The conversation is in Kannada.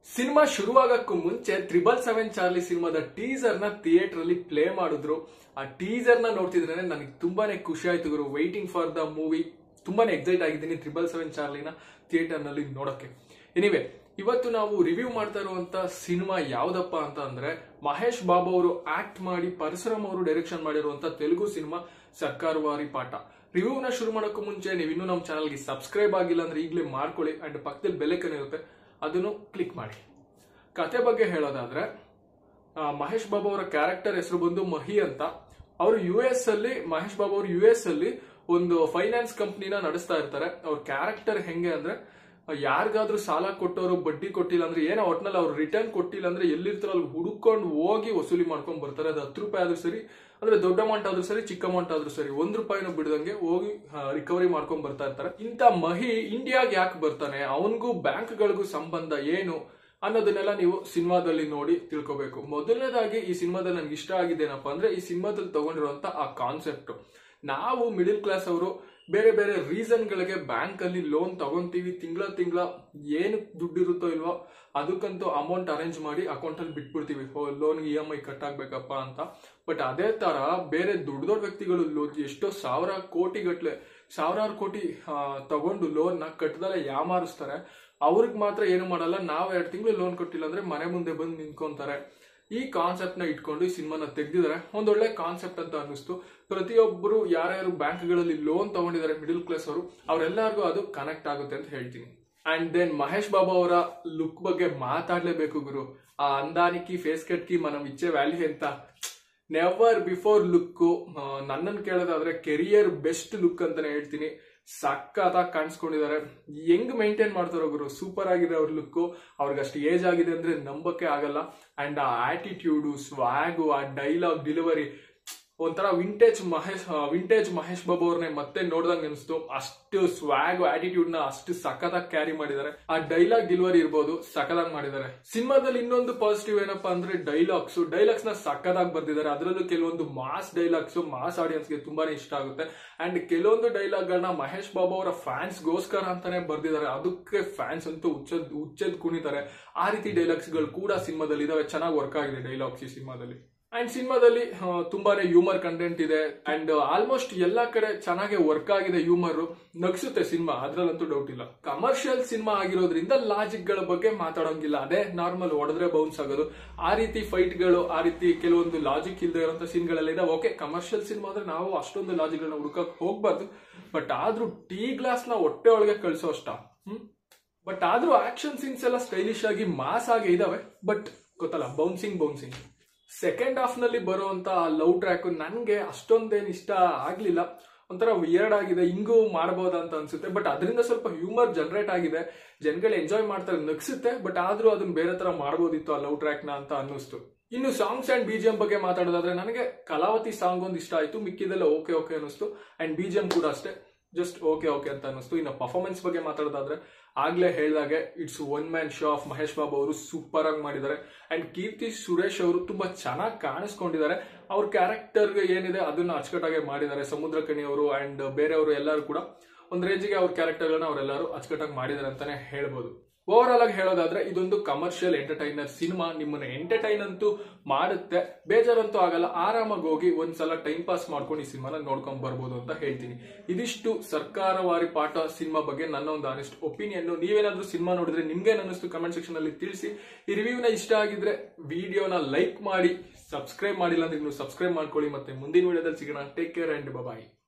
ಸಿನಿಮಾ ಶುರುವಾಗಕ್ಕೂ ಮುಂಚೆ ತ್ರಿಬಲ್ ಸೆವೆನ್ ಚಾರ್ಲಿ ಸಿನಿಮಾದ ಟೀಸರ್ ನ ಥಿಯೇಟರ್ ಅಲ್ಲಿ ಪ್ಲೇ ಮಾಡಿದ್ರು ಆ ಟೀಸರ್ ನ ನೋಡ್ತಿದ್ರೆ ನನಗೆ ತುಂಬಾನೇ ಖುಷಿ ಆಯ್ತು ಗುರು ವೈಟಿಂಗ್ ಫಾರ್ ದ ಮೂವಿ ತುಂಬಾನೇ ಎಕ್ಸೈಟ್ ಆಗಿದ್ದೀನಿ ತ್ರಿಬಲ್ ಸೆವೆನ್ ಚಾರ್ಲಿನ ಥಿಯೇಟರ್ ನಲ್ಲಿ ನೋಡಕ್ಕೆ ಎನಿವೆ ಇವತ್ತು ನಾವು ರಿವ್ಯೂ ಮಾಡ್ತಾ ಇರುವಂತ ಸಿನಿಮಾ ಯಾವ್ದಪ್ಪ ಅಂತ ಅಂದ್ರೆ ಮಹೇಶ್ ಬಾಬು ಅವರು ಆಕ್ಟ್ ಮಾಡಿ ಪರಶುರಾಮ್ ಅವರು ಡೈರೆಕ್ಷನ್ ಮಾಡಿರುವಂತ ತೆಲುಗು ಸಿನಿಮಾ ಸರ್ಕಾರವಾರಿ ಪಾಠ ರಿವ್ಯೂನ ಶುರು ಮಾಡೋಕ್ಕೂ ಮುಂಚೆ ನೀವು ಇನ್ನೂ ನಮ್ಮ ಚಾನಲ್ಗೆ ಸಬ್ಸ್ಕ್ರೈಬ್ ಆಗಿಲ್ಲ ಅಂದ್ರೆ ಈಗಲೇ ಮಾಡ್ಕೊಳ್ಳಿ ಅಂಡ್ ಪಕ್ಕದಲ್ಲಿ ಬೆಲೆಕನ್ ಇರುತ್ತೆ ಅದನ್ನು ಕ್ಲಿಕ್ ಮಾಡಿ ಕತೆ ಬಗ್ಗೆ ಹೇಳೋದಾದ್ರೆ ಆ, ಮಹೇಶ್ ಬಾಬು ಅವರ ಕ್ಯಾರೆಕ್ಟರ್ ಹೆಸರು ಬಂದು ಮಹಿ ಅಂತ ಅವರು ಯು ಎಸ್ ಅಲ್ಲಿ ಮಹೇಶ್ ಬಾಬು ಅವರು ಯು ಎಸ್ ಅಲ್ಲಿ ಒಂದು ಫೈನಾನ್ಸ್ ಕಂಪ್ನಿನ ನಡೆಸ್ತಾ ಇರ್ತಾರೆ ಅವ್ರ ಕ್ಯಾರೆಕ್ಟರ್ ಹೆಂಗೆ ಅಂದ್ರೆ ಯಾರಿಗಾದ್ರೂ ಸಾಲ ಕೊಟ್ಟವರು ಬಡ್ಡಿ ಕೊಟ್ಟಿಲ್ಲ ಅಂದ್ರೆ ಏನೋ ಒಟ್ನಲ್ಲಿ ಅವ್ರು ರಿಟರ್ನ್ ಕೊಟ್ಟಿಲ್ಲ ಅಂದ್ರೆ ಎಲ್ಲಿರ್ತಾರೋ ಅಲ್ಲಿ ಹುಡುಕೊಂಡು ಹೋಗಿ ವಸೂಲಿ ಮಾಡ್ಕೊಂಡ್ ಬರ್ತಾರೆ ಅದು ಹತ್ತು ರೂಪಾಯಿ ಆದ್ರೂ ಸರಿ ಅಂದ್ರೆ ದೊಡ್ಡ ಅಮೌಂಟ್ ಆದ್ರೂ ಸರಿ ಚಿಕ್ಕ ಅಮೌಂಟ್ ಆದ್ರೂ ಸರಿ ಒಂದ್ ರೂಪಾಯಿನೂ ಬಿಡದಂಗೆ ಹೋಗಿ ರಿಕವರಿ ಮಾಡ್ಕೊಂಡ್ ಬರ್ತಾ ಇರ್ತಾರೆ ಇಂಥ ಮಹಿ ಇಂಡಿಯಾಗೆ ಯಾಕೆ ಬರ್ತಾನೆ ಅವನಿಗೂ ಬ್ಯಾಂಕ್ಗಳಿಗೂ ಸಂಬಂಧ ಏನು ಅನ್ನೋದನ್ನೆಲ್ಲ ನೀವು ಸಿನಿಮಾದಲ್ಲಿ ನೋಡಿ ತಿಳ್ಕೊಬೇಕು ಮೊದಲನೇದಾಗಿ ಈ ಸಿನಿಮಾದಲ್ಲಿ ನನ್ಗೆ ಇಷ್ಟ ಆಗಿದ್ದೇನಪ್ಪ ಅಂದ್ರೆ ಈ ಸಿನಿಮಾದಲ್ಲಿ ತಗೊಂಡಿರುವಂತ ಆ ಕಾನ್ಸೆಪ್ಟ್ ನಾವು ಮಿಡಿಲ್ ಕ್ಲಾಸ್ ಅವರು ಬೇರೆ ಬೇರೆ ರೀಸನ್ ಗಳಿಗೆ ಬ್ಯಾಂಕ್ ಅಲ್ಲಿ ಲೋನ್ ತಗೊಂತೀವಿ ತಿಂಗಳ ತಿಂಗಳ ಏನು ದುಡ್ಡು ಇರುತ್ತೋ ಇಲ್ವೋ ಅದಕ್ಕಂತೂ ಅಮೌಂಟ್ ಅರೇಂಜ್ ಮಾಡಿ ಅಕೌಂಟ್ ಅಲ್ಲಿ ಬಿಟ್ಬಿಡ್ತೀವಿ loan E M I cut ಆಗ್ಬೇಕಪ್ಪ ಅಂತ ಬಟ್ ಅದೇ ತರ ಬೇರೆ ದೊಡ್ಡ ದೊಡ್ಡ ವ್ಯಕ್ತಿಗಳು ಲೋ- ಎಷ್ಟೋ ಸಾವಿರ ಕೋಟಿ ಗಟ್ಲೆ ಸಾವಿರಾರು ಕೋಟಿ ಆ, ತಗೊಂಡು ಲೋನ್ ನ ಕಟ್ಟದಲ್ಲೇ ಯಾಮಾರಿಸ್ತಾರೆ ಅವ್ರಿಗೆ ಮಾತ್ರ ಏನು ಮಾಡಲ್ಲ ನಾವು ಎರಡು ತಿಂಗಳು ಲೋನ್ ಕೊಟ್ಟಿಲ್ಲ ಅಂದ್ರೆ ಮನೆ ಮುಂದೆ ಬಂದು ನಿಂತ್ಕೊಂತಾರೆ ಈ ಕಾನ್ಸೆಪ್ಟ್ ನ ಇಟ್ಕೊಂಡು ಈ ಸಿನಿಮಾನ ತೆಗ್ದಿದ್ದಾರೆ ಒಂದೊಳ್ಳೆ ಕಾನ್ಸೆಪ್ಟ್ ಅಂತ ಅನ್ನಿಸ್ತು ಪ್ರತಿಯೊಬ್ಬರು ಯಾರ್ಯಾರು ಬ್ಯಾಂಕ್ಗಳಲ್ಲಿ ಲೋನ್ ತಗೊಂಡಿದ್ದಾರೆ ಮಿಡಿಲ್ ಕ್ಲಾಸ್ ಅವರು ಅವರೆಲ್ಲರಿಗೂ ಅದು ಕನೆಕ್ಟ್ ಆಗುತ್ತೆ ಅಂತ ಹೇಳ್ತೀನಿ ಅಂಡ್ ದೆನ್ ಮಹೇಶ್ ಬಾಬು ಅವರ ಲುಕ್ ಬಗ್ಗೆ ಮಾತಾಡ್ಲೇಬೇಕು ಗುರು ಆ ಅಂದಾನಿಕಿ ಫೇಸ್ ಕಟ್ಕಿ మనం ಇಚ್ಚೆ ವ್ಯಾಲ್ಯೂ ಅಂತ ನೆವರ್ ಬಿಫೋರ್ ಲುಕ್ ನನ್ನನ್ನು ಕೇಳೋದಾದ್ರೆ ಕೆರಿಯರ್ ಬೆಸ್ಟ್ ಲುಕ್ ಅಂತಾನೆ ಹೇಳ್ತೀನಿ ಸಕ್ಕತ್ತಾಗಿ ಕಾಣಿಸ್ಕೊಂಡಿದ್ದಾರೆ ಹೆಂಗ್ ಮೇಂಟೈನ್ ಮಾಡ್ತಾರೋ ಗುರು ಸೂಪರ್ ಆಗಿದೆ ಅವ್ರ ಲುಕ್ ಅವ್ರಿಗೆ ಅಷ್ಟು ಏಜ್ ಆಗಿದೆ ಅಂದ್ರೆ ನಂಬಕ್ಕೆ ಆಗಲ್ಲ ಅಂಡ್ ಆ ಆಟಿಟ್ಯೂಡು ಸ್ವಾಗು ಆ ಡೈಲಾಗ್ ಡೆಲಿವರಿ ಒಂಥರ ವಿಂಟೇಜ್ ಮಹೇಶ್ ವಿಂಟೇಜ್ ಮಹೇಶ್ ಬಾಬು ಅವ್ರನ್ನೇ ಮತ್ತೆ ನೋಡ್ದಂಗ್ ಅನಿಸ್ತು ಅಷ್ಟು ಸ್ವಾಗ್ ಆಟಿಟ್ಯೂಡ್ ನ ಅಷ್ಟು ಸಖತ್ತಾಗಿ ಕ್ಯಾರಿ ಮಾಡಿದ್ದಾರೆ ಆ ಡೈಲಾಗ್ ಡೆಲಿವರಿ ಇರ್ಬೋದು ಸಖತ್ತಾಗಿ ಮಾಡಿದ್ದಾರೆ ಸಿನಿಮಾದಲ್ಲಿ ಇನ್ನೊಂದು ಪಾಸಿಟಿವ್ ಏನಪ್ಪಾ ಅಂದ್ರೆ ಡೈಲಾಗ್ಸ್ ಡೈಲಾಗ್ಸ್ ನ ಸಖತ್ತಾಗಿ ಬರ್ದಿದ್ದಾರೆ ಅದರಲ್ಲೂ ಕೆಲವೊಂದು ಮಾಸ್ ಡೈಲಾಗ್ಸ್ ಮಾಸ್ ಆಡಿಯನ್ಸ್ ಗೆ ತುಂಬಾನೇ ಇಷ್ಟ ಆಗುತ್ತೆ ಅಂಡ್ ಕೆಲವೊಂದು ಡೈಲಾಗ್ ಗಳನ್ನ ಮಹೇಶ್ ಬಾಬು ಅವರ ಫ್ಯಾನ್ಸ್ ಗೋಸ್ಕರ ಅಂತಾನೆ ಬರ್ದಿದ್ದಾರೆ ಅದಕ್ಕೆ ಫ್ಯಾನ್ಸ್ ಅಂತೂ ಹುಚ್ಚದ್ ಹುಚ್ಚದ್ ಕುಣಿತಾರೆ ಆ ರೀತಿ ಡೈಲಾಗ್ಸ್ ಗಳು ಕೂಡ ಸಿನಿಮಾದಲ್ಲಿ ಇದಾವೆ ಚೆನ್ನಾಗಿ ವರ್ಕ್ ಆಗಿದೆ ಡೈಲಾಗ್ಸ್ ಈ ಸಿನಿಮಾದಲ್ಲಿ ಅಂಡ್ ಸಿನಿಮಾದಲ್ಲಿ ಆ, ತುಂಬಾನೇ ಹ್ಯೂಮರ್ ಕಂಟೆಂಟ್ ಇದೆ ಅಂಡ್ ಆಲ್ಮೋಸ್ಟ್ ಎಲ್ಲಾ ಕಡೆ ಚೆನ್ನಾಗಿ ವರ್ಕ್ ಆಗಿದೆ ಹ್ಯೂಮರ್ ನಗ್ಸುತ್ತೆ ಸಿನಿಮಾ ಅದ್ರಲ್ಲಂತೂ ಡೌಟ್ ಇಲ್ಲ ಕಮರ್ಷಿಯಲ್ ಸಿನಿಮಾ ಆಗಿರೋದ್ರಿಂದ ಲಾಜಿಕ್ ಗಳ ಬಗ್ಗೆ ಮಾತಾಡೋಂಗಿಲ್ಲ ಅದೇ ನಾರ್ಮಲ್ ಹೊಡೆದ್ರೆ ಬೌನ್ಸ್ ಆಗೋದು ಆ ರೀತಿ ಫೈಟ್ ಗಳು ಆ ರೀತಿ ಕೆಲವೊಂದು ಲಾಜಿಕ್ ಇಲ್ಲದೆ ಇರುವಂತ ಸೀನ್ಗಳೆಲ್ಲ ಇದೆ ಓಕೆ ಕಮರ್ಷಿಯಲ್ ಸಿನಿಮಾ ಅಂದ್ರೆ ನಾವು ಅಷ್ಟೊಂದು ಲಾಜಿಕ್ ಗಳನ್ನ ಹುಡುಕಕ್ ಹೋಗ್ಬಾರ್ದು ಬಟ್ ಆದ್ರೂ ಟೀ ಗ್ಲಾಸ್ ನ ಹೊಟ್ಟೆ ಒಳಗೆ ಕಳ್ಸೋ ಅಷ್ಟ ಹ್ಮ್ ಬಟ್ ಆದ್ರೂ ಆಕ್ಷನ್ ಸೀನ್ಸ್ ಎಲ್ಲ ಸ್ಟೈಲಿಶ್ ಆಗಿ ಮಾಸ್ ಆಗಿ ಇದಾವೆ ಬಟ್ ಗೊತ್ತಲ್ಲ ಬೌನ್ಸಿಂಗ್ ಬೌನ್ಸಿಂಗ್ ಸೆಕೆಂಡ್ ಹಾಫ್ ನಲ್ಲಿ ಬರುವಂತ ಲವ್ ಟ್ರ್ಯಾಕ್ ನನ್ಗೆ ಅಷ್ಟೊಂದೇನ್ ಇಷ್ಟ ಆಗ್ಲಿಲ್ಲ ಒಂಥರ ವಿಯರ್ಡ್ ಆಗಿದೆ ಹಿಂಗೂ ಮಾಡಬಹುದಾ ಅಂತ ಅನ್ಸುತ್ತೆ ಬಟ್ ಅದರಿಂದ ಸ್ವಲ್ಪ ಹ್ಯೂಮರ್ ಜನರೇಟ್ ಆಗಿದೆ ಜನಗಳು ಎಂಜಾಯ್ ಮಾಡ್ತಾರೆ ನಗ್ಸುತ್ತೆ ಬಟ್ ಆದ್ರೂ ಅದನ್ನ ಬೇರೆ ತರ ಮಾಡಬಹುದಿತ್ತು ಆ ಲವ್ ಟ್ರ್ಯಾಕ್ ನ ಅಂತ ಅನ್ನಿಸ್ತು ಇನ್ನು ಸಾಂಗ್ಸ್ ಅಂಡ್ ಬಿಜಿಎಂ ಬಗ್ಗೆ ಮಾತಾಡೋದಾದ್ರೆ ನನಗೆ ಕಲಾವತಿ ಸಾಂಗ್ ಒಂದು ಇಷ್ಟ ಆಯ್ತು ಮಿಕ್ಕಿದೆಲ್ಲ ಓಕೆ ಓಕೆ ಅನಿಸ್ತು ಅಂಡ್ ಬಿಜಿಎಂ ಕೂಡ ಅಷ್ಟೇ ಜಸ್ಟ್ ಓಕೆ ಓಕೆ ಅಂತ ಅನಿಸ್ತು ಇನ್ನು ಪರ್ಫಾರ್ಮೆನ್ಸ್ ಬಗ್ಗೆ ಮಾತಾಡೋದಾದ್ರೆ ಆಗ್ಲೇ ಹೇಳಿದಾಗೆ it's one man show of Mahesh Babu ಅವರು ಸೂಪರ್ ಆಗಿ ಮಾಡಿದ್ದಾರೆ ಅಂಡ್ ಕೀರ್ತಿ ಸುರೇಶ್ ಅವರು ತುಂಬಾ ಚೆನ್ನಾಗಿ ಕಾಣಿಸ್ಕೊಂಡಿದ್ದಾರೆ ಅವ್ರ ಕ್ಯಾರೆಕ್ಟರ್ಗೆ ಏನಿದೆ ಅದನ್ನ ಅಚ್ಚುಕಟ್ಟಾಗಿ ಮಾಡಿದ್ದಾರೆ ಸಮುದ್ರ ಕಣಿ ಅವರು ಅಂಡ್ ಬೇರೆಯವರು ಎಲ್ಲರೂ ಕೂಡ ಒಂದ್ ರೇಂಜಿಗೆ ಅವ್ರ ಕ್ಯಾರೆಕ್ಟರ್ಗಳನ್ನ ಅವರೆಲ್ಲರೂ ಅಚ್ಚುಕಟ್ಟಾಗಿ ಮಾಡಿದ್ದಾರೆ ಅಂತಾನೆ ಹೇಳ್ಬೋದು ಓವರ್ ಆಲ್ ಆಗಿ ಹೇಳೋದಾದ್ರೆ ಇದೊಂದು ಕಮರ್ಷಿಯಲ್ ಎಂಟರ್ಟೈನರ್ ಸಿನಿಮಾ ನಿಮ್ಮನ್ನ ಎಂಟರ್ಟೈನ್ ಅಂತೂ ಮಾಡುತ್ತೆ ಬೇಜಾರಂತೂ ಆಗಲ್ಲ ಆರಾಮಾಗಿ ಹೋಗಿ ಒಂದ್ಸಲ ಟೈಮ್ ಪಾಸ್ ಮಾಡ್ಕೊಂಡು ಈ ಸಿನಿಮಾನ ನೋಡ್ಕೊಂಡ್ ಬರ್ಬೋದು ಅಂತ ಹೇಳ್ತೀನಿ ಇದಿಷ್ಟು ಸರ್ಕಾರವಾರಿ ಪಾಠ ಸಿನಿಮಾ ಬಗ್ಗೆ ನನ್ನ ಒಂದು ಆನೆಸ್ಟ್ ಒಪಿನಿಯನ್ ನೀವೇನಾದ್ರೂ ಸಿನಿಮಾ ನೋಡಿದ್ರೆ ನಿಮ್ಗೆ ಅನ್ನಿಸ್ತು ಕಮೆಂಟ್ ಸೆಕ್ಷನ್ ಅಲ್ಲಿ ತಿಳಿಸಿ ಈ ರಿವ್ಯೂನ ಇಷ್ಟ ಆಗಿದ್ರೆ ವಿಡಿಯೋನ ಲೈಕ್ ಮಾಡಿ ಸಬ್ಸ್ಕ್ರೈಬ್ ಮಾಡಿಲ್ಲ ಅಂದ್ರೆ ನೀವು ಸಬ್ಸ್ಕ್ರೈಬ್ ಮಾಡ್ಕೊಳ್ಳಿ ಮತ್ತೆ ಮುಂದಿನ ವಿಡಿಯೋದಲ್ಲಿ ಸಿಗೋಣ ಟೇಕ್ ಕೇರ್ ಅಂಡ್ ಬಾಯ್